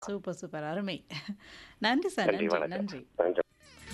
super super அருமை நன்றி sir நன்றி நன்றி வணக்கம் நன்றி நன்றி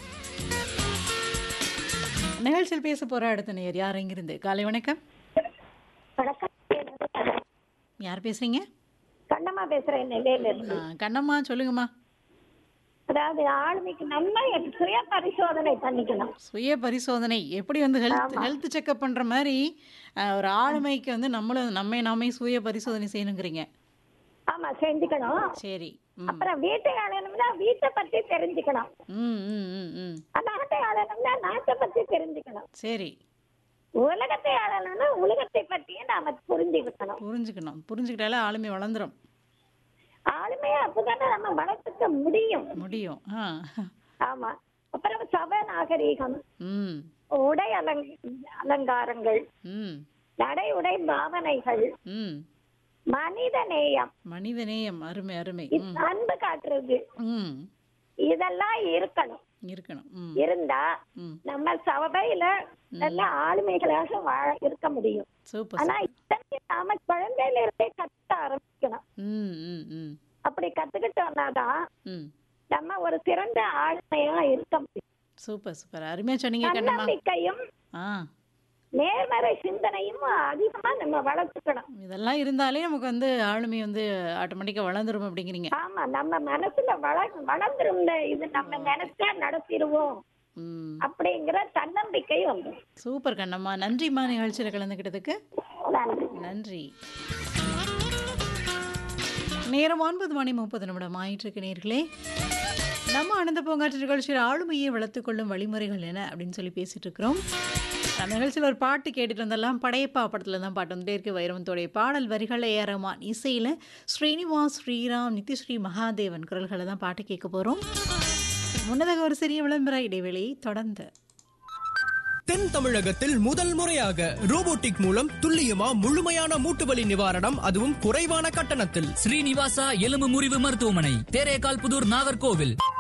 நிகழ்ச்சியில் பேச போற அடுத்த நேர் யார் இங்கிருந்து காலை வணக்கம் வணக்கம் யார் பேசுறீங்க கண்ணம்மா பேசுறேன் நெல்லையில ஆ, இருந்து கண்ணம்மா சொல்லுங்கம்மா அதாவது ஆளுமைக்கு நம்ம சுய பரிசோதனை பண்ணிக்கணும் சுய பரிசோதனை எப்படி வந்து ஹெல்த் ஹெல்த் செக்அப் பண்ற மாதிரி ஆ, ஒரு ஆளுமைக்கு வந்து நம்மளும் நம்மை நாமே சுய பரிசோதனை செய்யணுங்கிறீங்க ஆமா செஞ்சுக்கணும் சரி ம் அப்புறம் வீட்டை ஆளணும்னா வீட்டை பத்தி தெரிஞ்சுக்கணும் ம் ம் ம் ம் நாட்டை ஆளணும்னா நாட்டை பத்தி தெரிஞ்சுக்கணும் சரி உலகத்தை ஆளணும்னா உலகத்தை பத்தியும் நாம புரிஞ்சுக்கணும் புரிஞ்சுக்கணும் புரிஞ்சுக்கிட்டாலே ஆளுமை வளர்ந்துரும் ஆளுமையா அப்பதானே நம்ம வளர்த்துக்க முடியும் முடியும் ஆ ஆமா அப்புறம் சப நாகரீகம் ம் உடை அலங் அலங்காரங்கள் ம் நடை உடை பாவனைகள் ம் மனித நேயம் மனிதநேயம் அருமை அருமை ம் அன்பு காட்டுறது ம் இதெல்லாம் இருக்கணும் இருக்கணும் ம் இருந்தா ம் நம்ம சபையில நல்ல ஆளுமைகளாக வாழ இருக்க முடியும் சூப்பர் ஆனா சூப்பர் இத்தனை நாம குழந்தையில இருந்தே கத்த ஆரம்பிக்கணும் ம் ம் ம் அப்படி கத்துக்கிட்டோம்னாதான் ம் நம்ம ஒரு சிறந்த ஆளுமையா இருக்க முடியும் சூப்பர் சூப்பர் அருமையா சொன்னீங்க கண்ணம்மா தன்னம்பிக்கையும் ஆ நேர்மறை சிந்தனையும் அதிகமா நம்ம வளர்த்துக்கணும் இதெல்லாம் இருந்தாலே நமக்கு வந்து ஆளுமை வந்து ஆட்டோமேட்டிக்காக வளர்ந்துரும் அப்படிங்கிறீங்க ஆமா நம்ம மனசுல வள வளர்ந்துருந்த இது நம்ம நினைச்சா நடத்திடுவோம் ம் அப்படிங்கிற தன்னம்பிக்கை வந்து சூப்பர் கண்ணம்மா நன்றிம்மா நிகழ்ச்சியில் கலந்துக்கிட்டதுக்கு நன்றி நன்றி நேரம் ஒன்பது மணி முப்பது நிமிடம் ஆயிட்டிருக்கு நேர்களே நம்ம ஆனந்த பூங்காற்று நிகழ்ச்சியில் ஆளுமையை வளர்த்துக்கொள்ளும் வழிமுறைகள் என்ன அப்படின்னு சொல்லி பேசிட்டு இருக்கிறோம் அந்த நிகழ்ச்சியில் ஒரு பாட்டு கேட்டுட்டு வந்தெல்லாம் படையப்பா படத்தில் தான் பாட்டு வந்துட்டே இருக்கு வைரவத்தோடைய பாடல் வரிகள் ஏ ஆர் ரஹ்மான் இசையில் ஸ்ரீனிவாஸ் ஸ்ரீராம் நித்யஸ்ரீ மகாதேவன் குரல்களை தான் பாட்டு கேட்க போகிறோம் முன்னதாக ஒரு சிறிய விளம்பர இடைவெளி தொடர்ந்து தென் தமிழகத்தில் முதல் முறையாக ரோபோட்டிக் மூலம் துல்லியமா முழுமையான மூட்டுவலி நிவாரணம் அதுவும் குறைவான கட்டணத்தில் ஸ்ரீனிவாசா எலும்பு முறிவு மருத்துவமனை தேரேகால் புதூர் நாகர்கோவில்